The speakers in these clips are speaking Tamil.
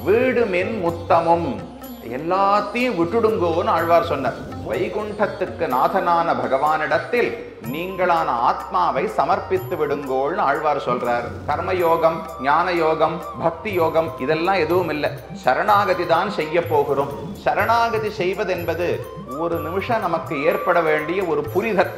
வீடு மென் முத்தமும் எல்லாத்தையும் விட்டுடுங்கோன்னு ஆழ்வார் சொன்னார் வைகுண்டத்துக்கு நாதனான பகவானிடத்தில் நீங்களான ஆத்மாவை சமர்ப்பித்து விடுங்கோள்னு ஆழ்வார் சொல்றார் கர்மயோகம் ஞான யோகம் பக்தி யோகம் இதெல்லாம் எதுவும் இல்லை சரணாகதி தான் செய்ய போகிறோம் சரணாகதி செய்வதென்பது ஒரு நிமிஷம் நமக்கு ஏற்பட வேண்டிய ஒரு புரிதல்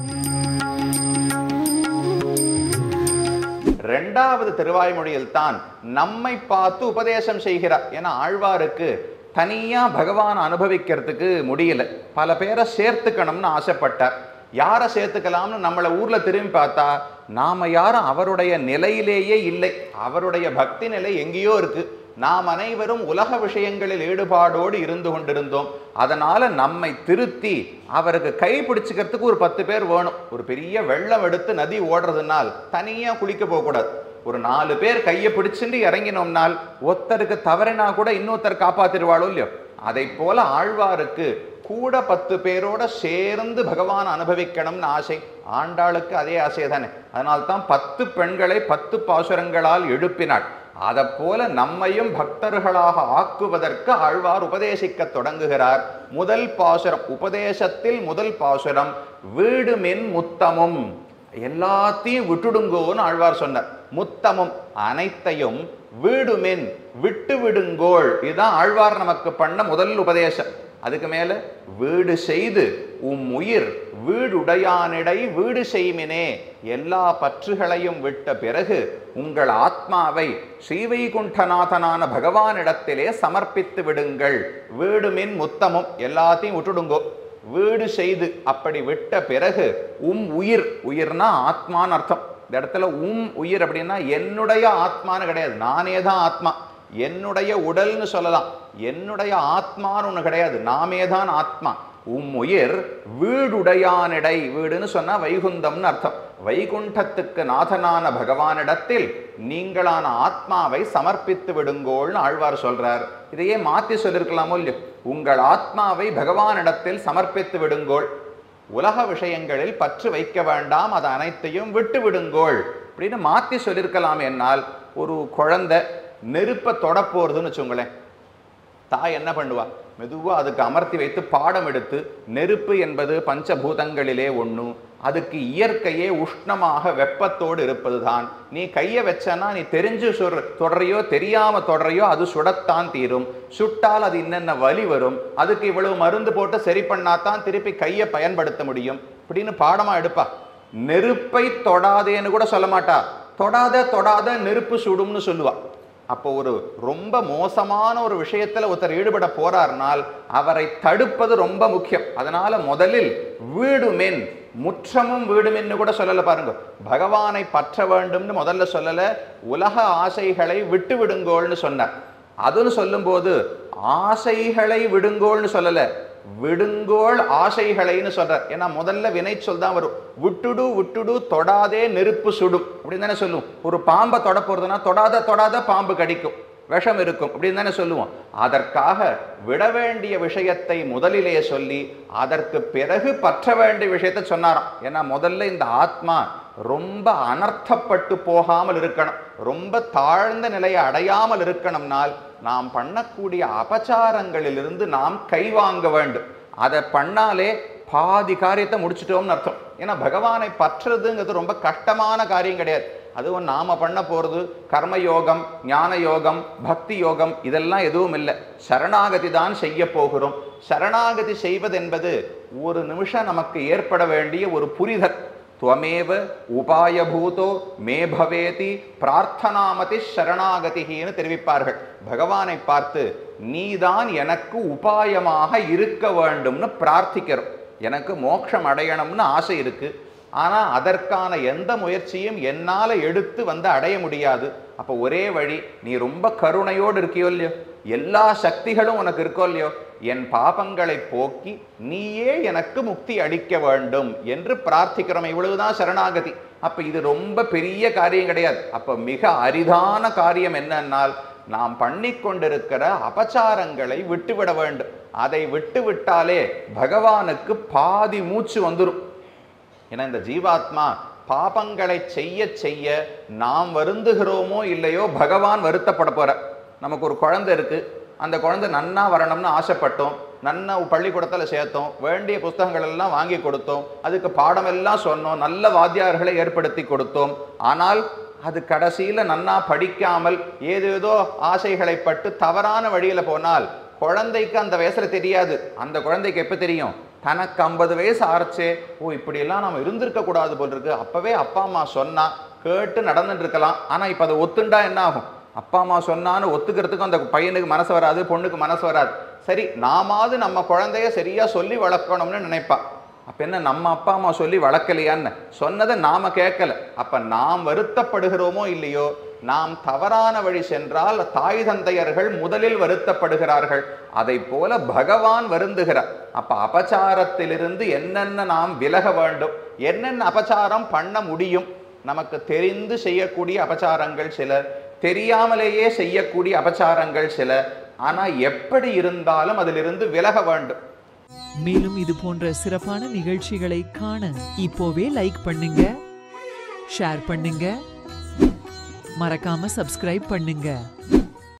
ரெண்டாவது திருவாய்மொழியில் தான் நம்மை பார்த்து உபதேசம் செய்கிறார் ஏன்னா ஆழ்வாருக்கு தனியா பகவான் அனுபவிக்கிறதுக்கு முடியல பல பேரை சேர்த்துக்கணும்னு ஆசைப்பட்டார் யாரை சேர்த்துக்கலாம்னு நம்மளை ஊர்ல திரும்பி பார்த்தா நாம யாரும் அவருடைய நிலையிலேயே இல்லை அவருடைய பக்தி நிலை எங்கேயோ இருக்கு நாம் அனைவரும் உலக விஷயங்களில் ஈடுபாடோடு இருந்து கொண்டிருந்தோம் அதனால நம்மை திருத்தி அவருக்கு கை பிடிச்சுக்கிறதுக்கு ஒரு பத்து பேர் வேணும் ஒரு பெரிய வெள்ளம் எடுத்து நதி ஓடுறதுனால் தனியா குளிக்க போகக்கூடாது ஒரு நாலு பேர் கையை பிடிச்சுட்டு இறங்கினோம்னால் ஒருத்தருக்கு தவறினா கூட இன்னொருத்தர் காப்பாத்திடுவாளோ இல்லையோ அதை போல ஆழ்வாருக்கு கூட பத்து பேரோட சேர்ந்து பகவான் அனுபவிக்கணும்னு ஆசை ஆண்டாளுக்கு அதே ஆசை தானே அதனால்தான் பத்து பெண்களை பத்து பாசுரங்களால் எழுப்பினாள் அதை போல நம்மையும் பக்தர்களாக ஆக்குவதற்கு ஆழ்வார் உபதேசிக்க தொடங்குகிறார் முதல் பாசுரம் உபதேசத்தில் முதல் பாசுரம் வீடு மென் முத்தமும் எல்லாத்தையும் விட்டுடுங்கோன்னு ஆழ்வார் சொன்னார் முத்தமும் அனைத்தையும் வீடுமென் விட்டு விடுங்கோள் இதுதான் ஆழ்வார் நமக்கு பண்ண முதல் உபதேசம் அதுக்கு மேல வீடு செய்து உம் உயிர் வீடுடையானிடை வீடு செய்மினே எல்லா பற்றுகளையும் விட்ட பிறகு உங்கள் ஆத்மாவை ஸ்ரீவைகுண்டநாதனான பகவானிடத்திலே சமர்ப்பித்து விடுங்கள் வீடுமின் முத்தமும் எல்லாத்தையும் விட்டுடுங்கோ வீடு செய்து அப்படி விட்ட பிறகு உம் உயிர் உயிர்னா ஆத்மான்னு அர்த்தம் இந்த இடத்துல உம் உயிர் அப்படின்னா என்னுடைய ஆத்மான்னு கிடையாது நானே தான் ஆத்மா என்னுடைய உடல்னு சொல்லலாம் என்னுடைய ஆத்மான்னு ஒன்று கிடையாது நாமே தான் ஆத்மா உம் உயிர் வீடுடையானிடை வீடுன்னு சொன்னா வைகுந்தம்னு அர்த்தம் வைகுண்டத்துக்கு நாதனான பகவானிடத்தில் நீங்களான ஆத்மாவை சமர்ப்பித்து விடுங்கோள்னு ஆழ்வார் சொல்றார் இதையே மாத்தி சொல்லிருக்கலாமோ இல்லையோ உங்கள் ஆத்மாவை பகவானிடத்தில் சமர்ப்பித்து விடுங்கோள் உலக விஷயங்களில் பற்று வைக்க வேண்டாம் அது அனைத்தையும் விட்டு விடுங்கோள் அப்படின்னு மாத்தி சொல்லியிருக்கலாம் என்னால் ஒரு குழந்தை நெருப்பை தொட போறதுன்னு வச்சுங்களேன் தாய் என்ன பண்ணுவா மெதுவா அதுக்கு அமர்த்தி வைத்து பாடம் எடுத்து நெருப்பு என்பது பஞ்சபூதங்களிலே ஒண்ணு அதுக்கு இயற்கையே உஷ்ணமாக வெப்பத்தோடு இருப்பதுதான் நீ கையை வச்சனா நீ தெரிஞ்சு சொல் தொடரையோ தெரியாம தொடரையோ அது சுடத்தான் தீரும் சுட்டால் அது என்னென்ன வலி வரும் அதுக்கு இவ்வளவு மருந்து போட்டு சரி பண்ணாதான் திருப்பி கையை பயன்படுத்த முடியும் அப்படின்னு பாடமா எடுப்பா நெருப்பை தொடாதேன்னு கூட சொல்ல மாட்டா தொடாத தொடாத நெருப்பு சுடும்னு சொல்லுவா அப்போ ஒரு ரொம்ப மோசமான ஒரு விஷயத்துல ஒருத்தர் ஈடுபட போறார்னால் அவரை தடுப்பது ரொம்ப முக்கியம் அதனால முதலில் வீடுமென் முற்றமும் வீடுமென்னு கூட சொல்லல பாருங்க பகவானை பற்ற வேண்டும்னு முதல்ல சொல்லல உலக ஆசைகளை விட்டு விடுங்கோள்னு சொன்னார் அதுன்னு சொல்லும்போது ஆசைகளை விடுங்கோள்னு சொல்லல விடுங்கோள் ஆசைகளைன்னு சொல்றார் ஏன்னா முதல்ல வினை சொல் தான் வரும் விட்டுடு விட்டுடு தொடாதே நெருப்பு சுடும் அப்படின்னு தானே சொல்லுவோம் ஒரு பாம்பை தொட போறதுன்னா தொடாத தொடாத பாம்பு கடிக்கும் விஷம் இருக்கும் அப்படின்னு தானே சொல்லுவோம் அதற்காக விட வேண்டிய விஷயத்தை முதலிலே சொல்லி அதற்கு பிறகு பற்ற வேண்டிய விஷயத்தை சொன்னாராம் ஏன்னா முதல்ல இந்த ஆத்மா ரொம்ப அனர்த்தப்பட்டு போகாமல் இருக்கணும் ரொம்ப தாழ்ந்த நிலையை அடையாமல் இருக்கணும்னால் நாம் பண்ணக்கூடிய அபச்சாரங்களிலிருந்து நாம் கை வாங்க வேண்டும் அதை பண்ணாலே பாதி காரியத்தை முடிச்சிட்டோம்னு அர்த்தம் ஏன்னா பகவானை பற்றுறதுங்கிறது ரொம்ப கஷ்டமான காரியம் கிடையாது அதுவும் நாம பண்ண போறது கர்ம யோகம் ஞான யோகம் பக்தி யோகம் இதெல்லாம் எதுவும் இல்லை சரணாகதி தான் செய்ய போகிறோம் சரணாகதி செய்வதென்பது ஒரு நிமிஷம் நமக்கு ஏற்பட வேண்டிய ஒரு புரிதல் துவமேவ உபாயபூதோ மே பவேதி பிரார்த்தனாமதி சரணாகதின்னு தெரிவிப்பார்கள் பகவானை பார்த்து நீதான் எனக்கு உபாயமாக இருக்க வேண்டும்னு பிரார்த்திக்கிறோம் எனக்கு மோட்சம் அடையணும்னு ஆசை இருக்கு ஆனா அதற்கான எந்த முயற்சியும் என்னால எடுத்து வந்து அடைய முடியாது அப்ப ஒரே வழி நீ ரொம்ப கருணையோடு இருக்கியோ இல்லையோ எல்லா சக்திகளும் உனக்கு இருக்கோ இல்லையோ என் பாபங்களை போக்கி நீயே எனக்கு முக்தி அளிக்க வேண்டும் என்று பிரார்த்திக்கிறோம் இவ்வளவுதான் சரணாகதி அப்ப இது ரொம்ப பெரிய காரியம் கிடையாது அப்ப மிக அரிதான காரியம் என்னன்னால் நாம் பண்ணி கொண்டிருக்கிற அபச்சாரங்களை விட்டுவிட வேண்டும் அதை விட்டு விட்டாலே பகவானுக்கு பாதி மூச்சு வந்துடும் ஏன்னா இந்த ஜீவாத்மா பாபங்களை செய்ய செய்ய நாம் வருந்துகிறோமோ இல்லையோ பகவான் வருத்தப்பட போற நமக்கு ஒரு குழந்தை இருக்கு அந்த குழந்தை நன்னா வரணும்னு ஆசைப்பட்டோம் நன்னா பள்ளிக்கூடத்தில் சேர்த்தோம் வேண்டிய புஸ்தகங்கள் எல்லாம் வாங்கி கொடுத்தோம் அதுக்கு பாடமெல்லாம் சொன்னோம் நல்ல வாத்தியார்களை ஏற்படுத்தி கொடுத்தோம் ஆனால் அது கடைசியில நன்னா படிக்காமல் ஏதேதோ ஆசைகளை பட்டு தவறான வழியில போனால் குழந்தைக்கு அந்த வயசுல தெரியாது அந்த குழந்தைக்கு எப்ப தெரியும் தனக்கு ஐம்பது வயசு ஆரச்சே ஓ இப்படியெல்லாம் நம்ம இருந்திருக்க கூடாது போல் இருக்கு அப்பவே அப்பா அம்மா சொன்னா கேட்டு நடந்துட்டு இருக்கலாம் ஆனா இப்ப அதை ஒத்துண்டா என்ன ஆகும் அப்பா அம்மா சொன்னான்னு ஒத்துக்கிறதுக்கும் அந்த பையனுக்கு மனசு வராது பொண்ணுக்கு மனசு வராது சரி நாமாவது நம்ம குழந்தைய சரியா சொல்லி வளர்க்கணும்னு நினைப்பா அப்ப என்ன நம்ம அப்பா அம்மா சொல்லி வளர்க்கலையான்னு சொன்னதை நாம கேட்கல அப்ப நாம் வருத்தப்படுகிறோமோ இல்லையோ நாம் தவறான வழி சென்றால் தாய் தந்தையர்கள் முதலில் வருத்தப்படுகிறார்கள் அதை போல பகவான் வருந்துகிறார் அப்ப அபச்சாரத்திலிருந்து என்னென்ன நாம் விலக வேண்டும் என்னென்ன அபச்சாரம் பண்ண முடியும் நமக்கு தெரிந்து செய்யக்கூடிய அபச்சாரங்கள் சில தெரியாமலேயே செய்யக்கூடிய அபச்சாரங்கள் சில ஆனா எப்படி இருந்தாலும் அதிலிருந்து விலக வேண்டும் மேலும் இது போன்ற சிறப்பான நிகழ்ச்சிகளை காண இப்போவே லைக் பண்ணுங்க ஷேர் பண்ணுங்க மறக்காம சப்ஸ்கிரைப் பண்ணுங்க